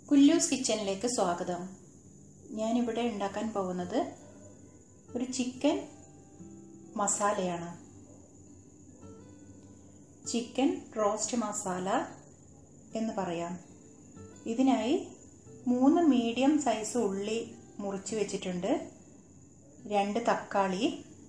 കുല്ലൂസ് കിച്ചണിലേക്ക് സ്വാഗതം ഞാനിവിടെ ഉണ്ടാക്കാൻ പോകുന്നത് ഒരു ചിക്കൻ മസാലയാണ് ചിക്കൻ റോസ്റ്റ് മസാല എന്ന് പറയാം ഇതിനായി മൂന്ന് മീഡിയം സൈസ് ഉള്ളി മുറിച്ച് വെച്ചിട്ടുണ്ട് രണ്ട് തക്കാളി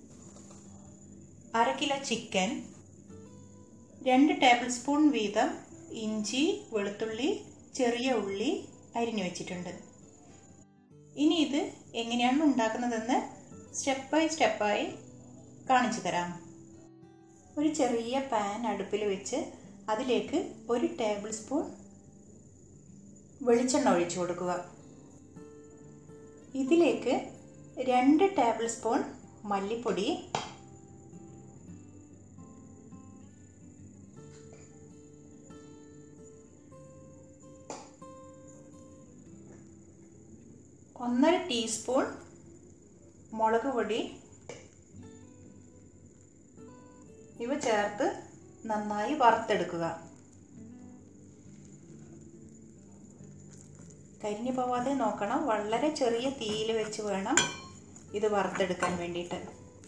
അര കിലോ ചിക്കൻ രണ്ട് ടേബിൾ സ്പൂൺ വീതം ഇഞ്ചി വെളുത്തുള്ളി ചെറിയ ഉള്ളി അരിഞ്ഞു വെച്ചിട്ടുണ്ട് ഇനി ഇത് എങ്ങനെയാണ് ഉണ്ടാക്കുന്നതെന്ന് സ്റ്റെപ്പ് ബൈ സ്റ്റെപ്പായി കാണിച്ചു തരാം ഒരു ചെറിയ പാൻ അടുപ്പിൽ വെച്ച് അതിലേക്ക് ഒരു ടേബിൾ സ്പൂൺ വെളിച്ചെണ്ണ ഒഴിച്ചു കൊടുക്കുക ഇതിലേക്ക് രണ്ട് ടേബിൾ സ്പൂൺ മല്ലിപ്പൊടി ഒന്നര ടീസ്പൂൺ മുളക് പൊടി ഇവ ചേർത്ത് നന്നായി വറുത്തെടുക്കുക കരിഞ്ഞു പോവാതെ നോക്കണം വളരെ ചെറിയ തീയിൽ വെച്ച് വേണം ഇത് വറുത്തെടുക്കാൻ വേണ്ടിയിട്ട്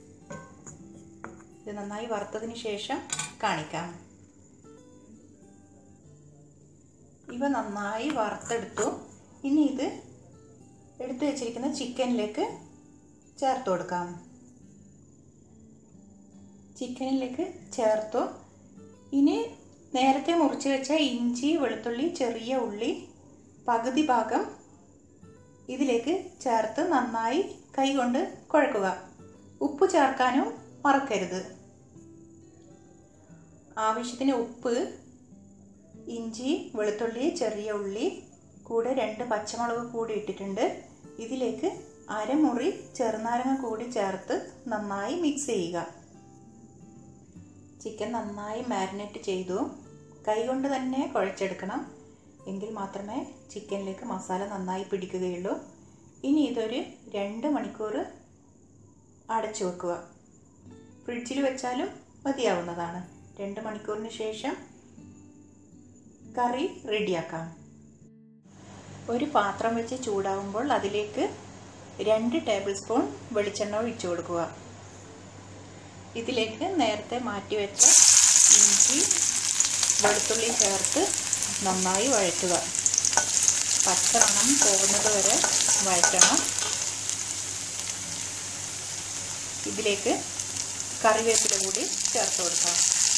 ഇത് നന്നായി വറുത്തതിന് ശേഷം കാണിക്കാം ഇവ നന്നായി വറുത്തെടുത്തു ഇനി ഇത് എടുത്തു വെച്ചിരിക്കുന്ന ചിക്കനിലേക്ക് ചേർത്ത് കൊടുക്കാം ചിക്കനിലേക്ക് ചേർത്തു ഇനി നേരത്തെ മുറിച്ച് വെച്ച ഇഞ്ചി വെളുത്തുള്ളി ചെറിയ ഉള്ളി പകുതി ഭാഗം ഇതിലേക്ക് ചേർത്ത് നന്നായി കൈകൊണ്ട് കുഴക്കുക ഉപ്പ് ചേർക്കാനും മറക്കരുത് ആവശ്യത്തിന് ഉപ്പ് ഇഞ്ചി വെളുത്തുള്ളി ചെറിയ ഉള്ളി കൂടെ രണ്ട് പച്ചമുളക് കൂടി ഇട്ടിട്ടുണ്ട് ഇതിലേക്ക് അരമുറി ചെറുനാരങ്ങ കൂടി ചേർത്ത് നന്നായി മിക്സ് ചെയ്യുക ചിക്കൻ നന്നായി മാരിനേറ്റ് ചെയ്തു കൈകൊണ്ട് തന്നെ കുഴച്ചെടുക്കണം എങ്കിൽ മാത്രമേ ചിക്കനിലേക്ക് മസാല നന്നായി പിടിക്കുകയുള്ളൂ ഇനി ഇതൊരു രണ്ട് മണിക്കൂർ അടച്ചു വെക്കുക ഫ്രിഡ്ജിൽ വെച്ചാലും മതിയാവുന്നതാണ് രണ്ട് മണിക്കൂറിന് ശേഷം കറി റെഡിയാക്കാം ഒരു പാത്രം വെച്ച് ചൂടാവുമ്പോൾ അതിലേക്ക് രണ്ട് ടേബിൾ സ്പൂൺ വെളിച്ചെണ്ണ ഒഴിച്ചു കൊടുക്കുക ഇതിലേക്ക് നേരത്തെ മാറ്റി വെച്ച ഇഞ്ചി വെളുത്തുള്ളി ചേർത്ത് നന്നായി വഴറ്റുക പച്ചമണം പോകുന്നത് വരെ വഴറ്റണം ഇതിലേക്ക് കറിവേപ്പില കൂടി ചേർത്ത് കൊടുക്കാം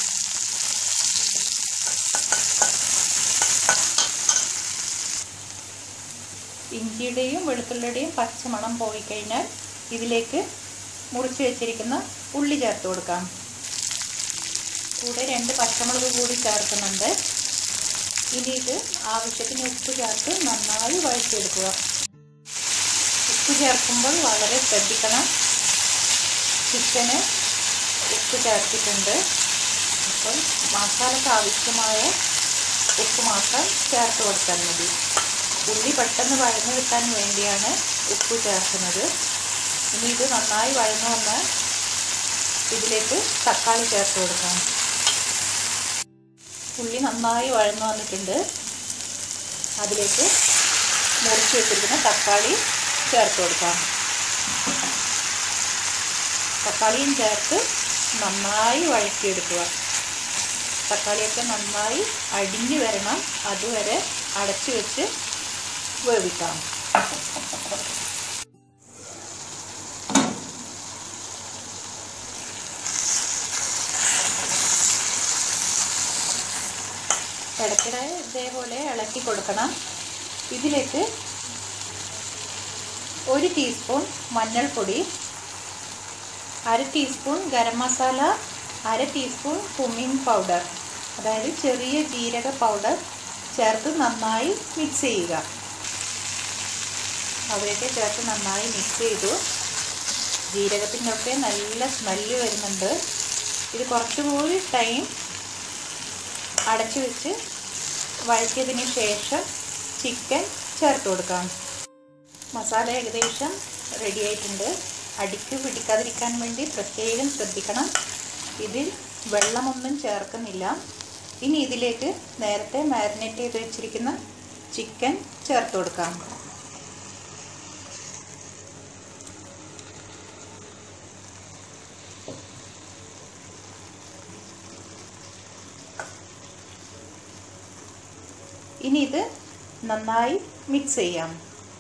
ഇഞ്ചിയുടെയും വെളുത്തുള്ളിയുടെയും പച്ചമണം പോയി കഴിഞ്ഞാൽ ഇതിലേക്ക് മുറിച്ച് വെച്ചിരിക്കുന്ന ഉള്ളി ചേർത്ത് കൊടുക്കാം കൂടെ രണ്ട് പച്ചമുളക് കൂടി ചേർക്കുന്നുണ്ട് ഇനി ഇത് ആവശ്യത്തിന് ഉപ്പ് ചേർത്ത് നന്നായി വഴറ്റിയെടുക്കുക ഉപ്പ് ചേർക്കുമ്പോൾ വളരെ ശ്രദ്ധിക്കണം ചിക്കന് ഉപ്പ് ചേർത്തിട്ടുണ്ട് അപ്പോൾ മസാലയ്ക്ക് ആവശ്യമായ ഉപ്പ് മാത്രം ചേർത്ത് കൊടുത്താൽ മതി ഉള്ളി പെട്ടെന്ന് വഴന്നു കിട്ടാൻ വേണ്ടിയാണ് ഉപ്പ് ചേർക്കുന്നത് ഇനി ഇത് നന്നായി വഴന്നു വന്നാൽ ഇതിലേക്ക് തക്കാളി ചേർത്ത് കൊടുക്കാം ഉള്ളി നന്നായി വഴന്നു വന്നിട്ടുണ്ട് അതിലേക്ക് മുറിച്ച് വെച്ചിരിക്കുന്ന തക്കാളി ചേർത്ത് കൊടുക്കാം തക്കാളിയും ചേർത്ത് നന്നായി വഴറ്റിയെടുക്കുക തക്കാളിയൊക്കെ നന്നായി അടിഞ്ഞു വരണം അതുവരെ അടച്ചു വെച്ച് വേവിക്കാം ഇടയ്ക്കിടെ ഇതേപോലെ ഇളക്കി കൊടുക്കണം ഇതിലേക്ക് ഒരു ടീസ്പൂൺ മഞ്ഞൾപ്പൊടി അര ടീസ്പൂൺ ഗരം മസാല അര ടീസ്പൂൺ കുമിൻ പൗഡർ അതായത് ചെറിയ ജീരക പൗഡർ ചേർത്ത് നന്നായി മിക്സ് ചെയ്യുക അവയൊക്കെ ചേർത്ത് നന്നായി മിക്സ് ചെയ്തു ജീരകത്തിനൊക്കെ നല്ല സ്മെല്ല് വരുന്നുണ്ട് ഇത് കുറച്ചുകൂടി ടൈം അടച്ചു വെച്ച് വഴറ്റിയതിന് ശേഷം ചിക്കൻ ചേർത്ത് കൊടുക്കാം മസാല ഏകദേശം റെഡി ആയിട്ടുണ്ട് അടിക്ക് പിടിക്കാതിരിക്കാൻ വേണ്ടി പ്രത്യേകം ശ്രദ്ധിക്കണം ഇതിൽ വെള്ളമൊന്നും ചേർക്കുന്നില്ല ഇനി ഇതിലേക്ക് നേരത്തെ മാരിനേറ്റ് ചെയ്ത് വെച്ചിരിക്കുന്ന ചിക്കൻ ചേർത്ത് കൊടുക്കാം ഇനി ഇത് നന്നായി മിക്സ് ചെയ്യാം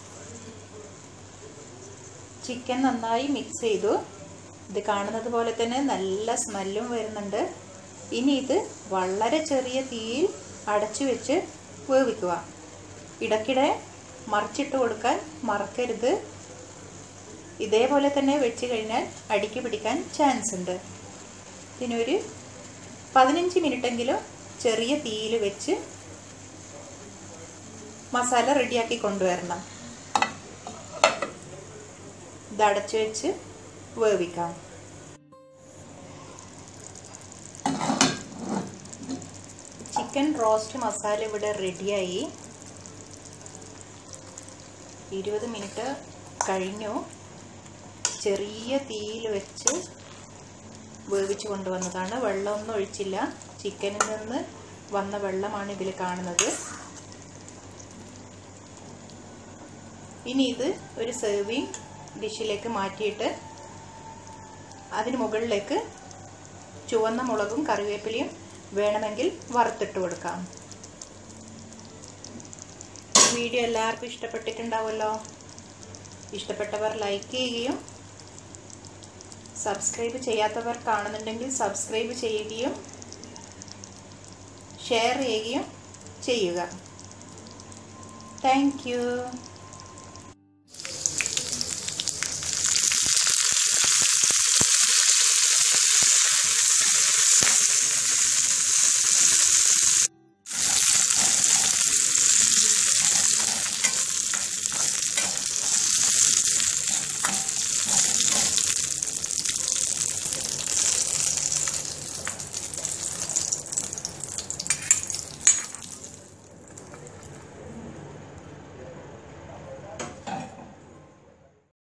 ചിക്കൻ നന്നായി മിക്സ് ചെയ്തു ഇത് കാണുന്നത് പോലെ തന്നെ നല്ല സ്മെല്ലും വരുന്നുണ്ട് ഇനി ഇത് വളരെ ചെറിയ തീയിൽ അടച്ചു വെച്ച് വേവിക്കുക ഇടയ്ക്കിടെ മറിച്ചിട്ട് കൊടുക്കാൻ മറക്കരുത് ഇതേപോലെ തന്നെ വെച്ച് കഴിഞ്ഞാൽ അടിക്ക് പിടിക്കാൻ ചാൻസ് ഉണ്ട് ഇതിനൊരു പതിനഞ്ച് മിനിറ്റെങ്കിലും ചെറിയ തീയിൽ വെച്ച് മസാല റെഡിയാക്കി കൊണ്ടുവരണം ഇത് അടച്ചു വെച്ച് വേവിക്കാം ചിക്കൻ റോസ്റ്റ് മസാല ഇവിടെ റെഡിയായി ഇരുപത് മിനിറ്റ് കഴിഞ്ഞു ചെറിയ തീയിൽ വെച്ച് വേവിച്ച് കൊണ്ടുവന്നതാണ് വെള്ളമൊന്നും ഒഴിച്ചില്ല ചിക്കനിൽ നിന്ന് വന്ന വെള്ളമാണ് ഇതിൽ കാണുന്നത് ഇനി ഇത് ഒരു സെർവിങ് ഡിഷിലേക്ക് മാറ്റിയിട്ട് അതിന് മുകളിലേക്ക് ചുവന്ന മുളകും കറിവേപ്പിലയും വേണമെങ്കിൽ വറുത്തിട്ട് കൊടുക്കാം വീഡിയോ എല്ലാവർക്കും ഇഷ്ടപ്പെട്ടിട്ടുണ്ടാവുമല്ലോ ഇഷ്ടപ്പെട്ടവർ ലൈക്ക് ചെയ്യുകയും സബ്സ്ക്രൈബ് ചെയ്യാത്തവർ കാണുന്നുണ്ടെങ്കിൽ സബ്സ്ക്രൈബ് ചെയ്യുകയും ഷെയർ ചെയ്യുകയും ചെയ്യുക താങ്ക്